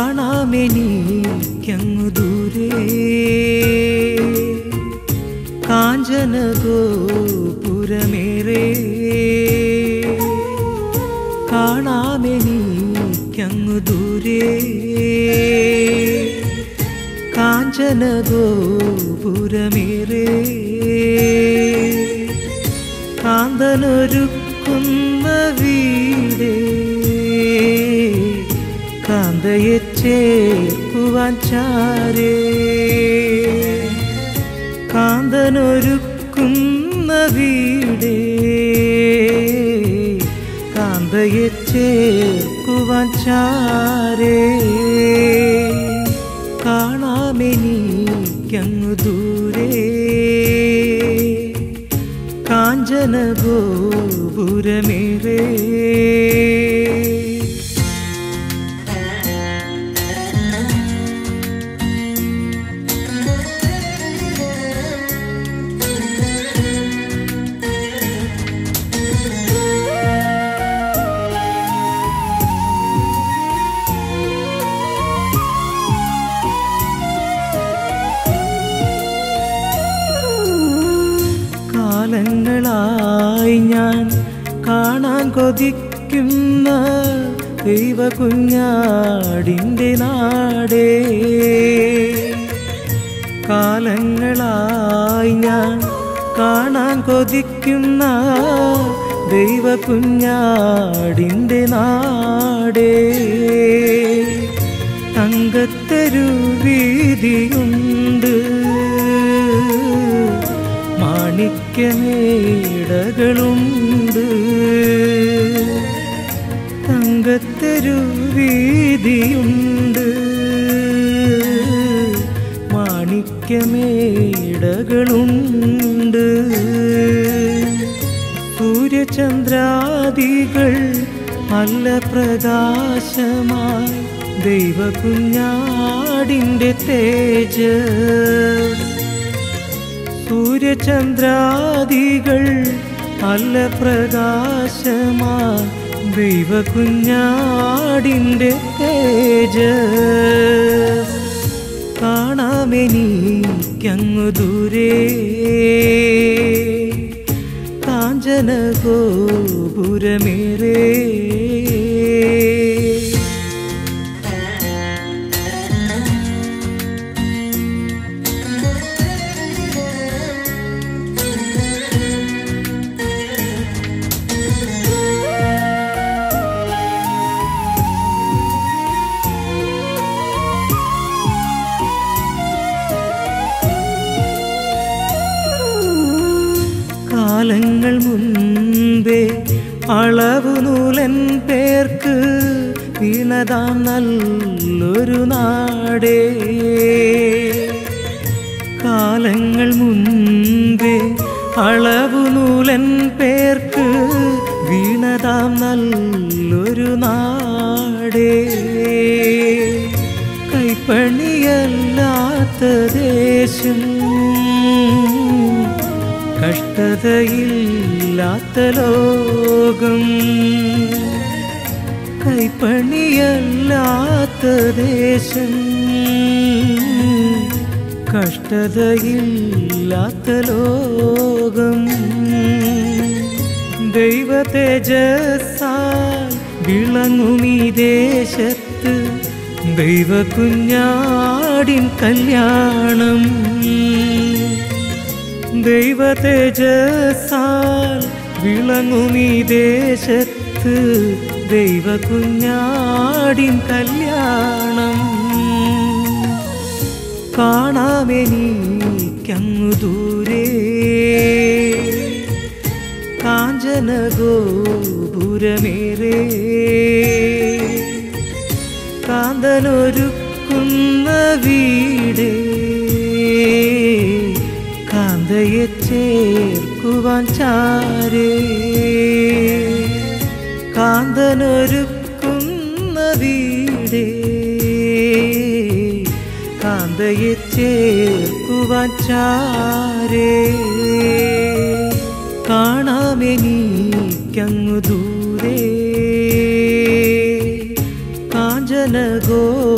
കാണാമെനിക്കങ്ങു ദൂരെ കാഞ്ചന ഗോപുരമേറെ കാണാമെനിക്കങ്ങു ദൂരെ കാഞ്ചന ഗോപുരമേറെ കാന്തനൊരുക്കുന്ന വീടേ കാന്തയെ ചേർക്കുവാൻ ചാരേ കാന്തനൊരുക്കുന്ന വീടേ കാന്തയെ ചേർക്കുവാൻ ചാരേ കാണാമെനിക്കങ്ങു ദൂരെ കാഞ്ചന ഗോപുരമേറേ കാലങ്ങളായി ഞാൻ കാണാൻ കൊതിക്കുന്ന ദൈവ കുഞ്ഞാടിൻ്റെ നാടേ കാലങ്ങളായി ഞാൻ കാണാൻ കൊതിക്കുന്ന ദൈവ കുഞ്ഞാടിൻ്റെ നാടേ തങ്കത്തൊരു വീതിയുണ്ട് മാണിക്യമേടകളുണ്ട് തങ്കത്തൊരു വീതിയുണ്ട് മാണിക്യമേടകളുണ്ട് സൂര്യചന്ദ്രാദികൾ നല്ല പ്രകാശമായി ദൈവ കുഞ്ഞാടിൻ്റെ തേജ സൂര്യചന്ദ്രാദികൾ നല്ല പ്രകാശമായി ദൈവ കുഞ്ഞാടിൻ്റെ തേജ കാണാമെനിക്കങ്ങു ദൂരെ കാഞ്ചന ഗോപുരമേറേ കാലങ്ങൾ മുൻപേ അളവു നൂലൻ പേർക്ക് വീണതാം നല്ലൊരു നാടേ കാലങ്ങൾ മുൻപേ അളവു നൂലൻ പേർക്ക് വീണതാം നല്ലൊരു നാടേ കൈപ്പണിയല്ലാത്ത ദേശം കഷ്ടതയില്ലാത്ത ലോകം കൈപ്പണിയല്ലാത്ത ദേശം കഷ്ടതയില്ലാത്ത ലോകം ദൈവ തേജസ്സാൽ വിളങ്ങും ഈ ദേശത്ത് ദൈവ കുഞ്ഞാടിൻ കല്യാണം ദൈവ തേജസ്സാൽ വിളങ്ങും ഈ ദേശത്ത് ദൈവ കുഞ്ഞാടിൻ കല്യാണം കാണാമെനിക്കങ്ങു ദൂരെ കാഞ്ചന ഗോപുരമേറേ കാന്തനൊരുക്കുന്ന വീടേ കാന്തയെ ചേർക്കുവാൻ ചാരേ കാന്തനൊരുക്കുന്ന വീടേ കാന്തയെ ചേർക്കുവാൻ ചാരേ കാണാമെനിക്കങ്ങു ദൂരെ കാഞ്ചന ഗോ